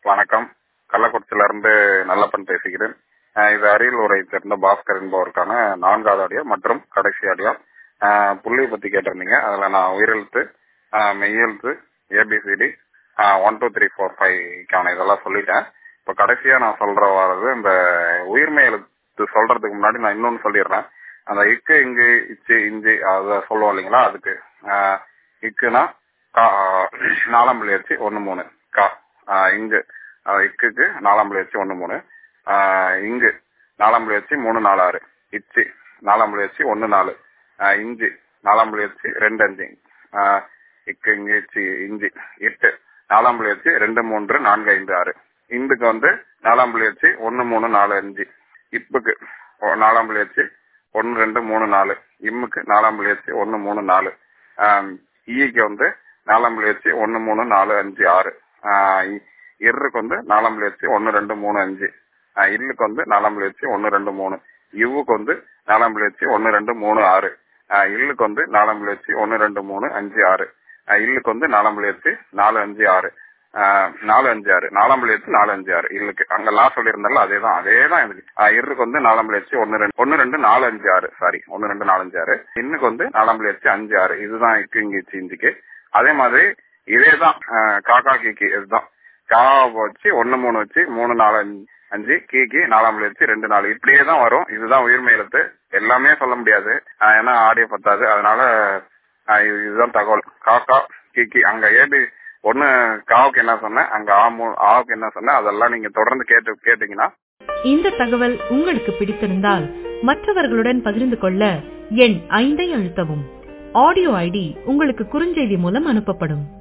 வணக்கம் கள்ளக்குறிச்சியில இருந்து நல்லப்பன் பேசுகிறேன் அஹ் இது அரியலூரை சேர்ந்த பாஸ்கர் என்பவருக்கான நான்காவது ஆடியோ மற்றும் கடைசி ஆடியோ அஹ் புள்ளியை பத்தி கேட்டிருந்தீங்க அதுல நான் உயிரெழுத்து அஹ் மெய்யெழுத்து A B C D one two three four ஃபைவ்க்கான இதெல்லாம் சொல்லிட்டேன் இப்ப கடைசியா நான் சொல்ற வர்றது இந்த உயிர்மை எழுத்து சொல்றதுக்கு முன்னாடி நான் இன்னொன்னு சொல்லிடுறேன் அந்த இக்கு இங்கு இச்சு இஞ்சி அதை சொல்லுவோம் இல்லைங்களா அதுக்கு அஹ் இக்குனா கா நாலாம் புள்ளி வச்சு ஒன்னு மூணு கா ஆஹ் இங்கு ஆஹ் இக்குக்கு நாலாம் புள்ளி வச்சு ஒன்னு மூணு ஆஹ் இங்கு நாலாம் புள்ளி வச்சு மூணு நாலு ஆறு இச்சி நாலாம் புள்ளி வச்சு ஒன்னு நாலு ஆஹ் இஞ்சி நாலாம் புள்ளி வச்சு ரெண்டு அஞ்சு ஆஹ் இக்கு இங்கு இச்சி இஞ்சி எட்டு நாலாம் புள்ளி வச்சு ரெண்டு மூன்று நான்கு ஐந்து ஆறு இந்துக்கு வந்து நாலாம் புள்ளி வச்சு ஒன்னு மூணு நாலு அஞ்சு இப்புக்கு ஒ- நாலாம் புள்ளி வச்சு ஒன்னு ரெண்டு மூணு நாலு இம்முக்கு நாலாம் புள்ளி வச்சு ஒன்னு மூணு நாலு ஆஹ் ஈக்கு வந்து நாலாம் புள்ளி வச்சு ஒன்னு மூணு நாலு அஞ்சு ஆறு ஆஹ் இ- இருக்கு வந்து நாலாம் புள்ளி வச்சு ஒன்னு ரெண்டு மூணு அஞ்சு ஆஹ் இல்லுக்கு வந்து நாலாம் புள்ளி வச்சு ஒன்னு ரெண்டு மூணு இவ்வுக்கு வந்து நாலாம் புள்ளி வச்சு ஒன்னு ரெண்டு மூணு ஆறு ஆஹ் இல்லுக்கு வந்து நாலாம் புள்ளி வச்சு ஒன்னு ரெண்டு மூணு அஞ்சு ஆறு ஆஹ் இல்லுக்கு வந்து நாலாம் புள்ளி வச்சு நாலு அஞ்சு ஆறு ஆஹ் நாலு அஞ்சு ஆறு நாலாம் புள்ளி வச்சு நாலு அஞ்சு ஆறு இல்லுக்கு அங்க லா சொல்லியிருந்தால அதே தான் அதே தான் எனக்கு ஆஹ் இருக்கு வந்து நாலாம் புள்ளி வச்சு ஒன்னு ரெண்டு ஒன்னு ரெண்டு நாலு அஞ்சு ஆறு சாரி ஒன்னு ரெண்டு நாலு அஞ்சு ஆறு இன்னுக்கு வந்து நாலாம் புள்ளி வச்சு அஞ்சு ஆறு இதுதான் இக்கு இங்கு இச்சு இஞ்சிக்கு அதே மாதிரி இதே தான் காக்கா கீக்கி இதுதான் கா வச்சு ஒன்னு மூணு வச்சு மூணு நாலு அஞ்சு அஞ்சு கீக்கி நாலாம் புள்ளி வச்சு ரெண்டு நாலு இப்படியே தான் வரும் இதுதான் உயிர்மை எழுத்து எல்லாமே சொல்ல முடியாது ஆஹ் ஏன்னா ஆடியோ பத்தாது அதனால ஆஹ் இது- இதுதான் தகவல் காக்கா கீக்கி அங்க ஏபி ஒண்ணு காவுக்கு என்ன சொன்னேன் அங்க ஆ மூ ஆவுக்கு என்ன சொன்னேன் அதெல்லாம் நீங்க தொடர்ந்து கேட்டு கேட்டீங்கன்னா இந்த தகவல் உங்களுக்கு பிடித்திருந்தால் மற்றவர்களுடன் பகிர்ந்து கொள்ள எண் ஐந்தை அழுத்தவும் ஆடியோ ஐடி உங்களுக்கு குறுஞ்செய்தி மூலம் அனுப்பப்படும்